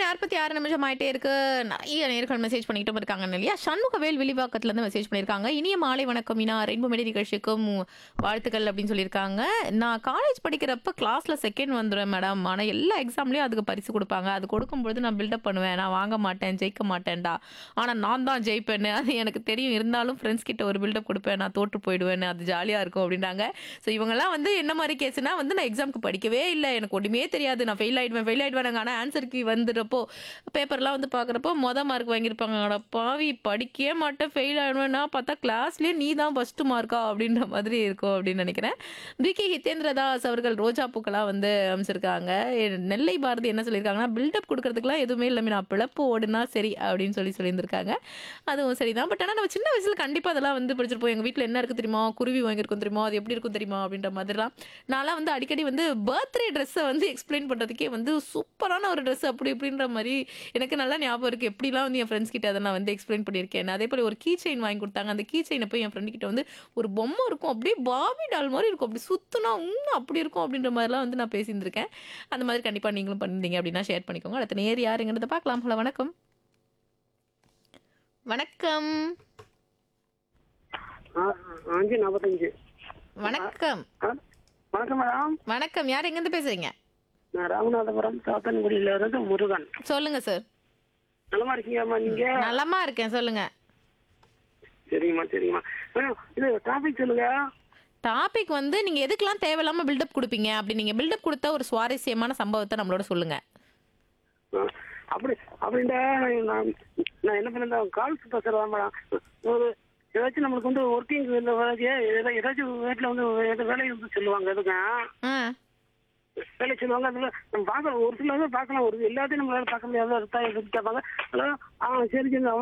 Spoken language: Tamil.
நாற்பத்தி ஆறு நிமிஷம் ஆயிட்டே இருக்கு நிறைய நேர்கள் மெசேஜ் பண்ணிக்கிட்டும் இருக்காங்க இல்லையா சண்முகவேல் விழிவாக்கத்துல இருந்து மெசேஜ் பண்ணியிருக்காங்க இனிய மாலை வணக்கம் இனா ரெயின்போ மெடி நிகழ்ச்சிக்கும் வாழ்த்துக்கள் அப்படின்னு சொல்லியிருக்காங்க நான் காலேஜ் படிக்கிறப்ப கிளாஸ்ல செகண்ட் வந்துடுவேன் மேடம் ஆனா எல்லா எக்ஸாம்லயும் அதுக்கு பரிசு கொடுப்பாங்க அது கொடுக்கும்பொழுது நான் பில்டப் பண்ணுவேன் நான் வாங்க மாட்டேன் ஜெயிக்க மாட்டேன்டா ஆனா நான் தான் ஜெயிப்பேன்னு அது எனக்கு தெரியும் இருந்தாலும் ஃப்ரெண்ட்ஸ் கிட்ட ஒரு பில்டப் கொடுப்பேன் நான் தோற்று போயிடுவேன் அது ஜாலியா இருக்கும் அப்படின்றாங்க ஸோ இவங்கெல்லாம் வந்து என்ன மாதிரி கேஸ்னா வந்து நான் எக்ஸாம்க்கு படிக்கவே இல்லை எனக்கு ஒன்றுமே தெரியாது நான் ஃபெயில் ஆயிடுவேன் ஃபெயில் ஆயிடுவேன் ஆனால் ஆன்சர் கீ வந்துடுறப்போ பேப்பர்லாம் வந்து பார்க்குறப்போ மொதல் மார்க் வாங்கியிருப்பாங்க அட பாவி படிக்கவே மாட்டேன் ஃபெயில் ஆயிடுவேன்னா பார்த்தா கிளாஸ்லேயே நீ தான் ஃபஸ்ட்டு மார்க்கா அப்படின்ற மாதிரி இருக்கும் அப்படின்னு நினைக்கிறேன் பிகே ஹிதேந்திரதாஸ் அவர்கள் ரோஜா பூக்களாக வந்து அமைச்சிருக்காங்க நெல்லை பாரதி என்ன சொல்லியிருக்காங்கன்னா பில்டப் கொடுக்கறதுக்குலாம் எதுவுமே இல்லை நான் பிழப்பு ஓடுனா சரி அப்படின்னு சொல்லி சொல்லியிருந்திருக்காங்க அதுவும் சரிதான் பட் ஆனால் நம்ம சின்ன வயசுல கண்டிப்பாக அதெல்லாம் வந்து படிச்சிருப்போம் எங்கள் வீட்டில் என்ன இருக்குது தெரியுமா குருவி வாங்கியிருக்கும் தெரியுமா அது எப்படி இருக்கும் தெரியுமா அப்படின்ற மாதிரிலாம் நான்லாம் வந்து அடிக்கடி வந்து பர்த்டே ட்ரெஸ்ஸை வந்து எக்ஸ்பிளைன் பண்ணுறதுக்கே வந்து சூப்பரான ஒரு ட்ரெஸ் அப்படி இப்படின்ற மாதிரி எனக்கு நல்லா ஞாபகம் இருக்குது எப்படிலாம் வந்து என் ஃப்ரெண்ட்ஸ் கிட்ட அதை நான் வந்து எக்ஸ்பிளைன் பண்ணியிருக்கேன் அதே போல் ஒரு கீ செயின் வாங்கி கொடுத்தாங்க அந்த கீ செயினை போய் என் ஃப்ரெண்டு கிட்ட வந்து ஒரு பொம்மை இருக்கும் அப்படியே பாபி டால் மாதிரி இருக்கும் அப்படி சுத்துனா இன்னும் அப்படி இருக்கும் அப்படின்ற மாதிரிலாம் வந்து நான் பேசியிருந்திருக்கேன் அந்த மாதிரி கண்டிப்பாக நீங்களும் பண்ணிருந்தீங்க அப்படின்னா ஷேர் பண்ணிக்கோங்க அடுத்த நேர் யாருங்கிறத பார்க்கலாம் ஹலோ வணக்கம் வணக்கம் ஆ, அஞ்சு நாற்பத்தஞ்சு வணக்கம் ஆ, வணக்கம் மேடம் வணக்கம் யார் எங்கேருந்து பேசுறீங்க நான் ராமநாதபுரம் சாத்தன்குடியில இருந்து முருகன் சொல்லுங்க சார் நலமா இருக்கீங்கம்மா நீங்க நலமா இருக்கேன் சொல்லுங்க சரிங்கம்மா சரிங்கம்மா மேடம் இது டாபிக் சொல்லுங்க டாபிக் வந்து நீங்க எதுக்கெல்லாம் தேவையில்லாம பில்டப் கொடுப்பீங்க அப்படி நீங்க பில்டப் கொடுத்த ஒரு சுவாரஸ்யமான சம்பவத்தை நம்மளோட சொல்லுங்க ஆ, அப்படி அப்படின்டா நான் நான் என்ன பண்ணேன் கால்ஸ் பேசுறேன் மேடம் ஒரு ஏதாச்சும் நம்மளுக்கு வந்து ஒர்க்கிங் இந்த வேலைக்கு ஏதா- ஏதாச்சும் வீட்டில் வந்து ஏதோ வேலை வந்து சொல்லுவாங்க எதுங்க ஆ வேலை சொல்லுவாங்க அதில் நம்ம பார்க்கலாம் ஒரு சில பார்க்கலாம் ஒரு எல்லாத்தையும் நம்மளால பார்க்க முடியாத கேட்பாங்க ஹலோ ஆ சரி சரி